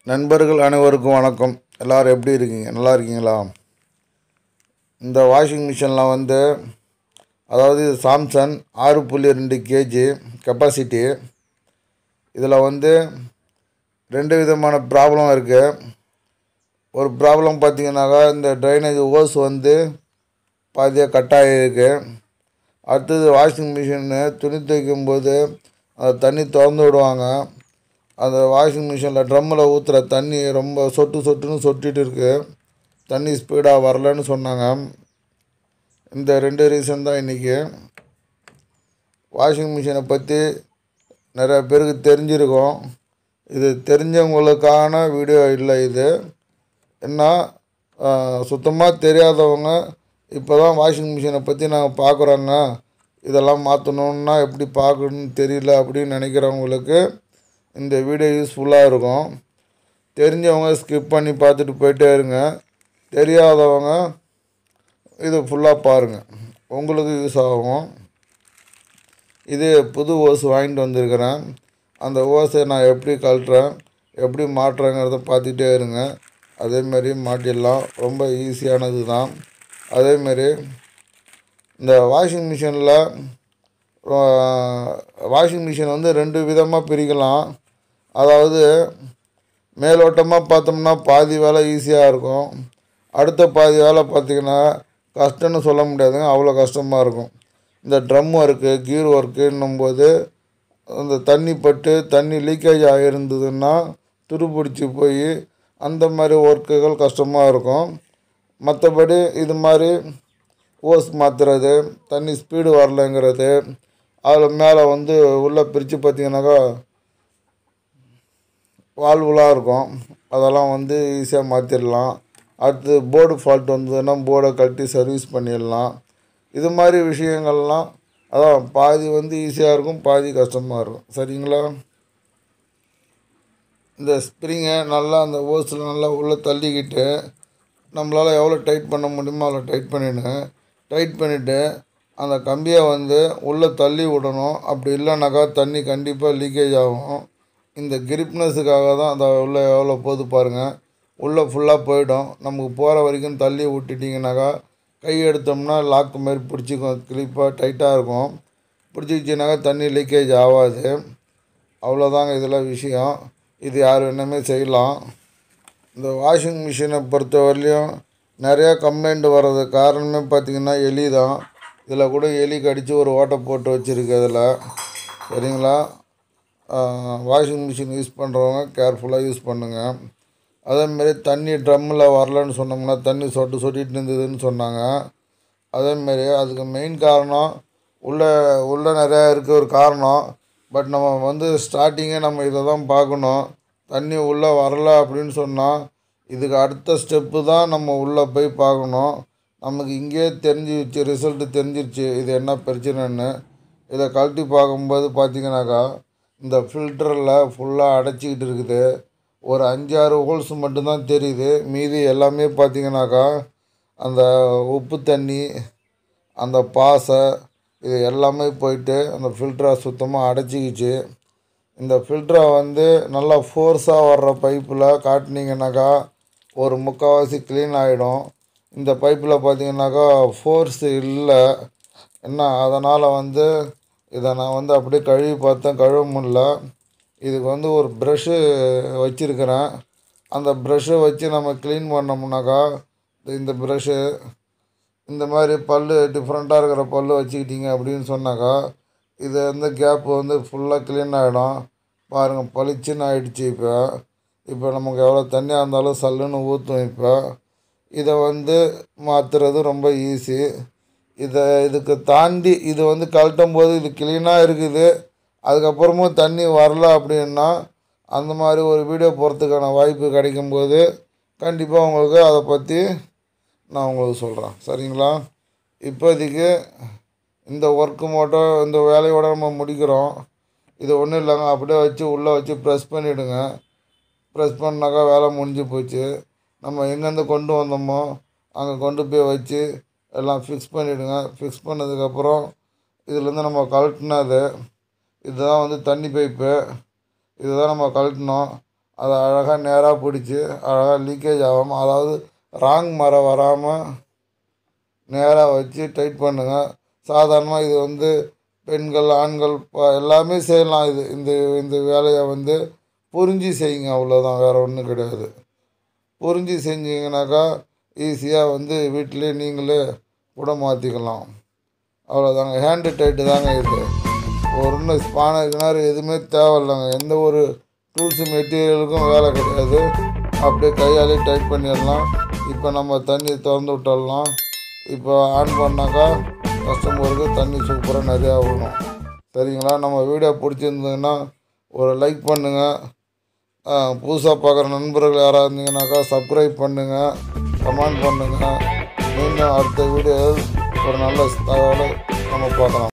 நண்பர்கள் அனைவருக்கும் வணக்கம் எல்லோரும் எப்படி இருக்கீங்க நல்லா இருக்கீங்களா இந்த வாஷிங் மிஷினில் வந்து அதாவது இது சாம்சங் ஆறு புள்ளி ரெண்டு கேஜி கெப்பாசிட்டி இதில் வந்து ரெண்டு விதமான ப்ராப்ளம் இருக்குது ஒரு ப்ராப்ளம் பார்த்தீங்கன்னாக்கா இந்த ட்ரைனேஜ் ஓஸ் வந்து பாதியாக கட் ஆகிருக்கு அடுத்தது வாஷிங் மிஷினு துணி துவைக்கும் போது அந்த தண்ணி திறந்து விடுவாங்க அந்த வாஷிங் மிஷினில் ட்ரம்மில் ஊற்றுற தண்ணி ரொம்ப சொட்டு சொட்டுன்னு சொட்டிட்டு இருக்கு தண்ணி ஸ்பீடாக வரலன்னு சொன்னாங்க இந்த ரெண்டு ரீசன் தான் இன்றைக்கி வாஷிங் மிஷினை பற்றி நிறைய பேருக்கு தெரிஞ்சிருக்கும் இது தெரிஞ்சவங்களுக்கான வீடியோ இல்லை இது என்ன சுத்தமாக தெரியாதவங்க இப்போ தான் வாஷிங் மிஷினை பற்றி நாங்கள் பார்க்குறோங்க இதெல்லாம் மாற்றணுன்னா எப்படி பார்க்கணுன்னு தெரியல அப்படின்னு நினைக்கிறவங்களுக்கு இந்த வீடியோ யூஸ்ஃபுல்லாக இருக்கும் தெரிஞ்சவங்க ஸ்கிப் பண்ணி பார்த்துட்டு போயிட்டே இருங்க தெரியாதவங்க இது ஃபுல்லாக பாருங்கள் உங்களுக்கு யூஸ் ஆகும் இது புது ஓஸ் வாங்கிட்டு வந்திருக்கிறேன் அந்த ஓஸை நான் எப்படி கழட்டுறேன் எப்படி மாட்டுறேங்கிறத பார்த்துட்டே இருங்க அதேமாரி மாட்டிடலாம் ரொம்ப ஈஸியானது தான் அதேமாரி இந்த வாஷிங் மிஷினில் வாஷிங் மிஷின் வந்து ரெண்டு விதமாக பிரிக்கலாம் அதாவது மேலோட்டமாக பார்த்தோம்னா பாதி வேலை ஈஸியாக இருக்கும் அடுத்த பாதி வேலை பார்த்திங்கன்னா கஷ்டம்னு சொல்ல முடியாதுங்க அவ்வளோ கஷ்டமாக இருக்கும் இந்த ட்ரம் ஒர்க்கு கீர் ஒர்க்குன்னும் போது அந்த தண்ணி பட்டு தண்ணி லீக்கேஜ் ஆகிருந்ததுன்னா துருப்பிடிச்சி போய் அந்த மாதிரி ஒர்க்குகள் கஷ்டமாக இருக்கும் மற்றபடி இது மாதிரி ஓஸ் மாற்றுறது தண்ணி ஸ்பீடு வரலைங்கிறது அதில் மேலே வந்து உள்ளே பிரித்து பார்த்தீங்கன்னாக்கா வால்வுலாம் இருக்கும் அதெல்லாம் வந்து ஈஸியாக மாற்றிடலாம் அடுத்து போர்டு ஃபால்ட் வந்ததுன்னா போர்டை கழட்டி சர்வீஸ் பண்ணிடலாம் இது மாதிரி விஷயங்கள்லாம் அதான் பாதி வந்து ஈஸியாக இருக்கும் பாதி கஷ்டமாக இருக்கும் சரிங்களா இந்த ஸ்ப்ரிங்கை நல்லா அந்த ஓஸில் நல்லா உள்ளே தள்ளிக்கிட்டு நம்மளால் எவ்வளோ டைட் பண்ண முடியுமோ அவ்வளோ டைட் பண்ணிவிடுங்க டைட் பண்ணிவிட்டு அந்த கம்பியை வந்து உள்ளே தள்ளி விடணும் அப்படி இல்லைனாக்கா தண்ணி கண்டிப்பாக லீக்கேஜ் ஆகும் இந்த கிரிப்னஸுக்காக தான் அந்த உள்ளே எவ்வளோ போகுது பாருங்கள் உள்ளே ஃபுல்லாக போயிடும் நமக்கு போகிற வரைக்கும் தள்ளி விட்டுட்டிங்கனாக்கா கை எடுத்தோம்னா லாக்கு மாதிரி பிடிச்சிக்கும் கிளிப்பாக டைட்டாக இருக்கும் பிடிச்சிக்கிச்சினாக்கா தண்ணி லீக்கேஜ் ஆகாது அவ்வளோதாங்க இதில் விஷயம் இது யார் வேணுமே செய்யலாம் இந்த வாஷிங் மிஷினை பொறுத்த வரலையும் நிறையா கம்ப்ளைண்ட் வர்றது காரணமே பார்த்திங்கன்னா எலி தான் இதில் கூட எலி கடித்து ஒரு ஓட்டை போட்டு வச்சுருக்கு அதில் சரிங்களா வாஷிங் மிஷின் யூஸ் பண்ணுறவங்க கேர்ஃபுல்லாக யூஸ் பண்ணுங்கள் அதேமாரி தண்ணி ட்ரம்மில் வரலன்னு சொன்னோம்னா தண்ணி சொட்டு சொட்டிட்டு இருந்ததுன்னு சொன்னாங்க அதேமாரி அதுக்கு மெயின் காரணம் உள்ளே உள்ளே நிறையா இருக்க ஒரு காரணம் பட் நம்ம வந்து ஸ்டார்டிங்கே நம்ம இதை தான் பார்க்கணும் தண்ணி உள்ளே வரல அப்படின்னு சொன்னால் இதுக்கு அடுத்த ஸ்டெப்பு தான் நம்ம உள்ளே போய் பார்க்கணும் நமக்கு இங்கேயே தெரிஞ்சிருச்சு ரிசல்ட்டு தெரிஞ்சிருச்சு இது என்ன பிரச்சனைன்னு இதை கழட்டி பார்க்கும்போது பார்த்தீங்கன்னாக்கா இந்த ஃபில்டரில் ஃபுல்லாக அடைச்சிக்கிட்டு இருக்குது ஒரு அஞ்சாறு ஹோல்ஸ் மட்டும்தான் தெரியுது மீதி எல்லாமே பார்த்தீங்கன்னாக்கா அந்த உப்பு தண்ணி அந்த பாசை இது எல்லாமே போயிட்டு அந்த ஃபில்டரை சுத்தமாக அடைச்சிக்கிச்சு இந்த ஃபில்டரை வந்து நல்லா ஃபோர்ஸாக வர்ற பைப்பில் காட்டினீங்கன்னாக்கா ஒரு முக்கால்வாசி க்ளீன் ஆகிடும் இந்த பைப்பில் பார்த்தீங்கன்னாக்கா ஃபோர்ஸ் இல்லை என்ன அதனால் வந்து இதை நான் வந்து அப்படியே கழுவி பார்த்தேன் கழுவ முடில இதுக்கு வந்து ஒரு ப்ரெஷ்ஷு வச்சுருக்கிறேன் அந்த ப்ரெஷ்ஷை வச்சு நம்ம க்ளீன் பண்ணோம்னாக்கா இந்த ப்ரெஷ்ஷு இந்த மாதிரி பல் டிஃப்ரெண்ட்டாக இருக்கிற பல் வச்சுக்கிட்டீங்க அப்படின்னு சொன்னாக்கா இது வந்து கேப்பு வந்து ஃபுல்லாக க்ளீன் ஆகிடும் பாருங்கள் பளிச்சுன்னு ஆகிடுச்சு இப்போ இப்போ நமக்கு எவ்வளோ தண்ணியாக இருந்தாலும் சல்லுன்னு ஊற்றும் இப்போ இதை வந்து மாற்றுறது ரொம்ப ஈஸி இதை இதுக்கு தாண்டி இது வந்து கழட்டும் போது இது க்ளீனாக இருக்குது அதுக்கப்புறமும் தண்ணி வரல அப்படின்னா அந்த மாதிரி ஒரு வீடியோ போகிறதுக்கான வாய்ப்பு கிடைக்கும்போது கண்டிப்பாக உங்களுக்கு அதை பற்றி நான் உங்களுக்கு சொல்கிறேன் சரிங்களா இப்போதைக்கு இந்த ஒர்க்கு மட்டும் இந்த வேலையோட நம்ம முடிக்கிறோம் இது ஒன்றும் இல்லைங்க அப்படியே வச்சு உள்ளே வச்சு ப்ரெஸ் பண்ணிவிடுங்க ப்ரெஸ் பண்ணாக்கா வேலை முடிஞ்சு போச்சு நம்ம எங்கேருந்து கொண்டு வந்தோமோ அங்கே கொண்டு போய் வச்சு எல்லாம் ஃபிக்ஸ் பண்ணிவிடுங்க ஃபிக்ஸ் பண்ணதுக்கப்புறம் இதுலேருந்து நம்ம கழட்டினது இதுதான் வந்து தண்ணி பைப்பு இதுதான் நம்ம கழட்டினோம் அதை அழகாக நேராக பிடிச்சி அழகாக லீக்கேஜ் ஆகாமல் அதாவது ராங் மரம் வராமல் நேராக வச்சு டைட் பண்ணுங்கள் சாதாரணமாக இது வந்து பெண்கள் ஆண்கள் ப- எல்லாமே செய்யலாம் இது இந்த இந்த வேலையை வந்து புரிஞ்சு செய்யுங்க அவ்வளோதான் வேறு ஒன்றும் கிடையாது புரிஞ்சு செஞ்சீங்கனாக்கா ஈஸியாக வந்து வீட்டிலே நீங்களே கூட மாற்றிக்கலாம் அவ்வளோதாங்க ஹேண்டு டைட்டு தாங்க இது ஒரு இன்னும் ஸ்பான கிணறு எதுவுமே தேவையில்லைங்க எந்த ஒரு டூல்ஸு மெட்டீரியலுக்கும் வேலை கிடையாது அப்படியே கையாலே டைட் பண்ணிடலாம் இப்போ நம்ம தண்ணி திறந்து விட்டுடலாம் இப்போ ஆன் பண்ணாக்கா கஸ்டமருக்கு தண்ணி சூப்பராக நிறையா வரும் சரிங்களா நம்ம வீடியோ பிடிச்சிருந்ததுன்னா ஒரு லைக் பண்ணுங்கள் புதுசாக பார்க்குற நண்பர்கள் யாராக இருந்தீங்கன்னாக்கா சப்ஸ்கிரைப் பண்ணுங்கள் கமெண்ட் பண்ணுங்கள் மீண்டும் அடுத்த வீடியோவில் ஒரு நல்ல தகவலை நம்ம பார்க்கலாம்